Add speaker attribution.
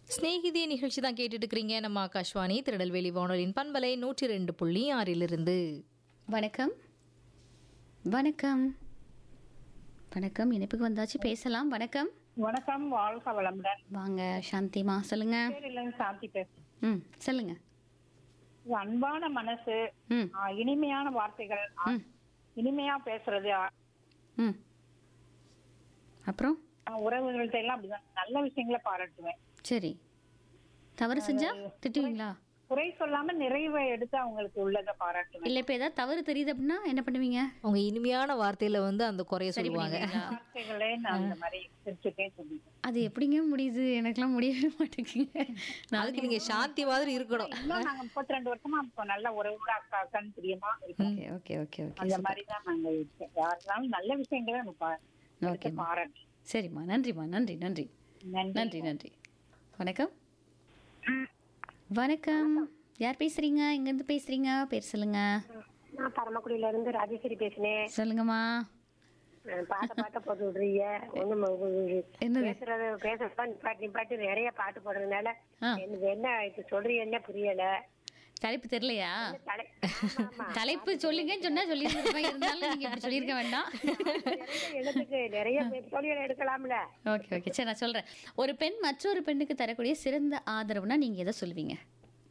Speaker 1: ஸ்நேகிதி நிகழ்ச்சி தான் கேட்டுட்டு இருக்கிறீங்க நம்ம ஆகாஷ்வாணி திருநெல்வேலி வானொலியின் பண்பலை நூற்றி ரெண்டு புள்ளி ஆறிலிருந்து
Speaker 2: வணக்கம் வணக்கம் வணக்கம் இணைப்புக்கு வந்தாச்சு பேசலாம் வணக்கம்
Speaker 3: வணக்கம் வாழ்க வளமுடன்
Speaker 2: வாங்க சாந்திமா சொல்லுங்க
Speaker 3: பேரிலன் சாந்தி பேசுறேன்
Speaker 2: ம் சொல்லுங்க
Speaker 3: இது அன்பான மனசு
Speaker 2: ம்
Speaker 3: ஆ, இனிமையான வார்த்தைகள் ஆ,
Speaker 2: ம்
Speaker 3: இனிமையா பேசுறது ஆ,
Speaker 2: ம் அப்புறம்
Speaker 3: உறவுகள்கிட்ட எல்லாம் அப்படிதான் நல்ல விஷயங்களை பாராட்டுவேன்
Speaker 2: சரி தவறு செஞ்சா திட்டுவீங்களா
Speaker 3: குறை சொல்லாம நிறைவை எடுத்து அவங்களுக்கு உள்ளதை பாராட்டுவேன்
Speaker 2: இல்லை இப்போ ஏதாவது தவறு தெரியுது அப்படின்னா என்ன பண்ணுவீங்க
Speaker 1: அவங்க இனிமையான வார்த்தையில வந்து அந்த குறைய
Speaker 2: சரி
Speaker 1: சொல்லுவாங்க
Speaker 2: பண்ணுவீங்களா?
Speaker 3: வார்த்தைகளே நான் அந்த மாதிரி சிரிச்சுட்டே சொல்லிட்டேன்
Speaker 2: அது எப்படிங்க முடியுது எனக்கெல்லாம் முடியவே மாட்டேங்குங்க நான்
Speaker 1: அதுக்கு நீங்க சாந்தி மாதிரி இருக்கணும்
Speaker 3: இன்னும் நாங்க முப்பத்தி ரெண்டு வருஷமா இப்போ நல்ல உறவுகளா அக்கா அக்கான்னு பிரியமா இருக்கோம்
Speaker 2: ஓகே ஓகே ஓகே ஓகே
Speaker 3: அந்த மாதிரி தான் நாங்க இருக்கோம் யாருனாலும் நல்ல விஷயங்களை நம்ம பா- எடுத்து
Speaker 2: ஓகேம்மா
Speaker 3: பாராட்டு
Speaker 2: சரிம்மா நன்றிம்மா நன்றி நன்றி
Speaker 3: நன்றி
Speaker 2: நன்றி நன்றி வணக்கம் வணக்கம் யார் பேசுறீங்க எங்கேருந்து பேசுறீங்க பேர் சொல்லுங்க
Speaker 4: நான் பரமக்குடியில இருந்து ராஜேஸ்வரி பேசினேன்
Speaker 2: சொல்லுங்கம்மா
Speaker 4: அஹ் பாட்ட பாட்ட போட்டு விடுறீங்க ஒண்ணும்
Speaker 2: என்னது?
Speaker 4: பேசுறது பேசுறதுதான் நிப்பாட்டி நிப்பாட்டி நிறைய பாட்டு போடுறதுனால
Speaker 2: ஆ.
Speaker 4: எனக்கு என்ன இது சொல்றீங்க என்ன புரியல
Speaker 2: தலைப்பு தெரியலையா
Speaker 4: தலை ஆமா, ஆமா.
Speaker 2: தலைப்பு சொல்லுங்கன்னு சொன்னா சொல்லியிருந்திருப்பேன் இருந்தாலும் நீங்க இப்படி சொல்லியிருக்க வேண்டாம்
Speaker 4: நிறைய எழுத்துக்கு நிறைய தொழில் எடுக்கலாம்ல
Speaker 2: ஓகே ஓகே சரி நான் சொல்றேன் ஒரு பெண் மற்றொரு பெண்ணுக்கு தரக்கூடிய சிறந்த ஆதரவுனா நீங்க எதை சொல்லுவீங்க